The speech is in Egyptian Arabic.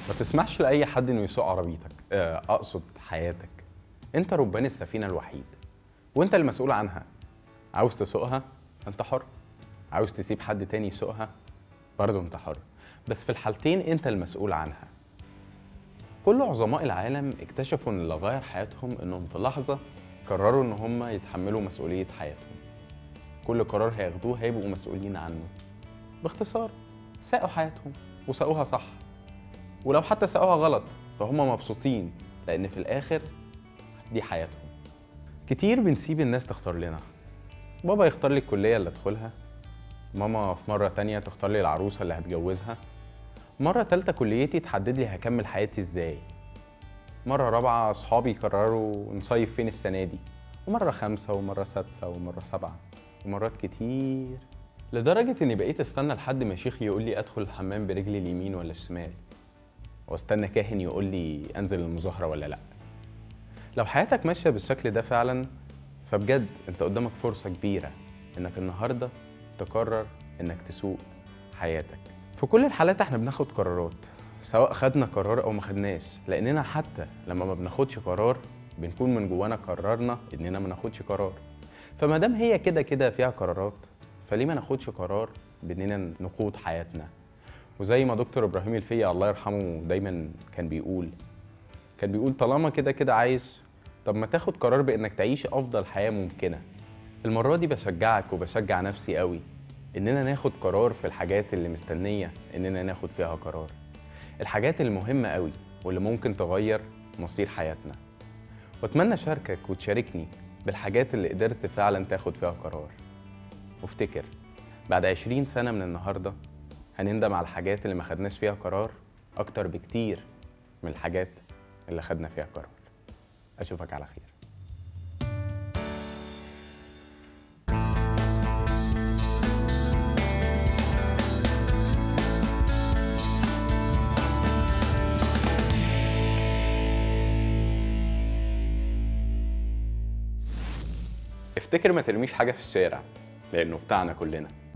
ما تسمحش لأي حد إنه يسوق عربيتك آه، أقصد حياتك أنت ربان السفينة الوحيد وأنت المسؤول عنها عاوز تسوقها أنت حر عاوز تسيب حد تاني يسوقها برضه أنت حر بس في الحالتين أنت المسؤول عنها كل عظماء العالم اكتشفوا ان اللي غير حياتهم انهم في لحظه قرروا ان هم يتحملوا مسؤوليه حياتهم كل قرار هياخدوه هيبقوا مسؤولين عنه باختصار ساقوا حياتهم وساقوها صح ولو حتى ساقوها غلط فهم مبسوطين لان في الاخر دي حياتهم كتير بنسيب الناس تختار لنا بابا يختار لي الكليه اللي ادخلها ماما في مره تانية تختار لي العروسه اللي هتجوزها مرة تالتة كليتي تحدد لي هكمل حياتي ازاي مرة رابعة صحابي يقرروا نصيف فين السنة دي ومرة خمسة ومرة سادسة ومرة سبعة ومرات كتير لدرجة إني بقيت استنى لحد ما شيخ يقول لي أدخل الحمام برجلي اليمين ولا الشمال واستنى كاهن يقول لي أنزل المظاهرة ولا لأ لو حياتك ماشية بالشكل ده فعلا فبجد أنت قدامك فرصة كبيرة إنك النهاردة تقرر إنك تسوق حياتك في كل الحالات احنا بناخد قرارات سواء خدنا قرار او ما خدناش لاننا حتى لما ما بناخدش قرار بنكون من جوانا قررنا اننا ما ناخدش قرار فما دام هي كده كده فيها قرارات فليه ما ناخدش قرار باننا نقود حياتنا وزي ما دكتور ابراهيم الفيا الله يرحمه دايما كان بيقول كان بيقول طالما كده كده عايش طب ما تاخد قرار بانك تعيش افضل حياه ممكنه المره دي بشجعك وبشجع نفسي قوي اننا ناخد قرار في الحاجات اللي مستنيه اننا ناخد فيها قرار الحاجات المهمه قوي واللي ممكن تغير مصير حياتنا واتمنى اشاركك وتشاركني بالحاجات اللي قدرت فعلا تاخد فيها قرار وافتكر بعد 20 سنه من النهارده هنندم على الحاجات اللي ما خدناش فيها قرار اكتر بكتير من الحاجات اللي خدنا فيها قرار اشوفك على خير افتكر ما ترميش حاجة في الشارع لأنه بتاعنا كلنا